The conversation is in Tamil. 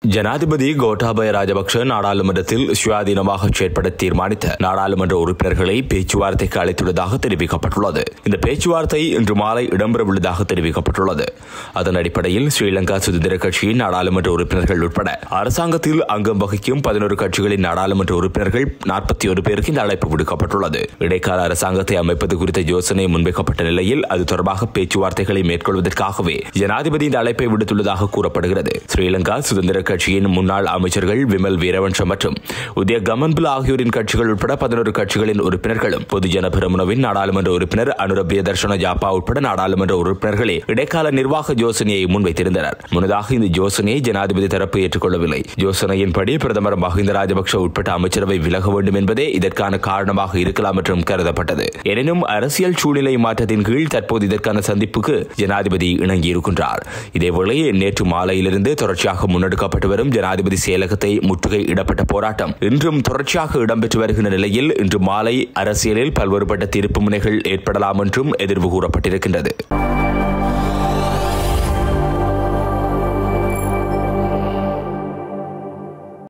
ஜனாதிபதி கோட்டாபய ராஜபக்ஷ நாடாளுமன்றத்தில் சுயாதீனமாக செயற்பட தீர்மானித்த நாடாளுமன்ற உறுப்பினர்களை பேச்சுவார்த்தைக்கு அழைத்துள்ளதாக தெரிவிக்கப்பட்டுள்ளது இந்த பேச்சுவார்த்தை இன்று மாலை இடம்பெறவுள்ளதாக தெரிவிக்கப்பட்டுள்ளது அதன் அடிப்படையில் ஸ்ரீலங்கா சுதந்திர கட்சியின் நாடாளுமன்ற உறுப்பினர்கள் உட்பட அரசாங்கத்தில் அங்கம் வகிக்கும் பதினோரு கட்சிகளின் நாடாளுமன்ற உறுப்பினர்கள் நாற்பத்தி ஒரு பேருக்கு இந்த அழைப்பு விடுக்கப்பட்டுள்ளது இடைக்கால அரசாங்கத்தை அமைப்பது குறித்த யோசனை முன்வைக்கப்பட்ட நிலையில் அது தொடர்பாக பேச்சுவார்த்தைகளை மேற்கொள்வதற்காகவே ஜனாதிபதி இந்த அழைப்பை விடுத்துள்ளதாக கூறப்படுகிறது ஸ்ரீலங்கா சுதந்திர கட்சியின் முன்னாள் அமைச்சர்கள் விமல் வீரவன்ஷம் மற்றும் உதய கமன்புல் ஆகியோரின் கட்சிகள் உட்பட பதினோரு கட்சிகளின் உறுப்பினர்களும் பொதுஜன பெரமுனவின் நாடாளுமன்ற உறுப்பினர் அனுர பிரியதர்ஷன ஜாப்பா உட்பட நாடாளுமன்ற உறுப்பினர்களே இடைக்கால நிர்வாக யோசனையை முன்வைத்திருந்தனர் முன்னதாக இந்த யோசனையை ஜனாதிபதி தரப்பு ஏற்றுக்கொள்ளவில்லை யோசனையின்படி பிரதமர் மஹிந்த ராஜபக்ஷ உட்பட்ட அமைச்சரவை விலக வேண்டும் என்பதே இதற்கான காரணமாக இருக்கலாம் என்றும் கருதப்பட்டது எனினும் அரசியல் சூழ்நிலை மாற்றத்தின் கீழ் தற்போது இதற்கான சந்திப்புக்கு ஜனாதிபதி இணங்கியிருக்கின்றார் இதேவேளை நேற்று மாலையிலிருந்து தொடர்ச்சியாக முன்னெடுக்கப்பட்டு வரும் ஜனாதிபதி செயலகத்தை முற்றுகை இடப்பட்ட போராட்டம் இன்றும் தொடர்ச்சியாக இடம்பெற்று வருகின்ற நிலையில் இன்று மாலை அரசியலில் பல்வேறுபட்ட திருப்பு முனைகள் ஏற்படலாம் என்றும் எதிர்வு கூறப்பட்டிருக்கின்றது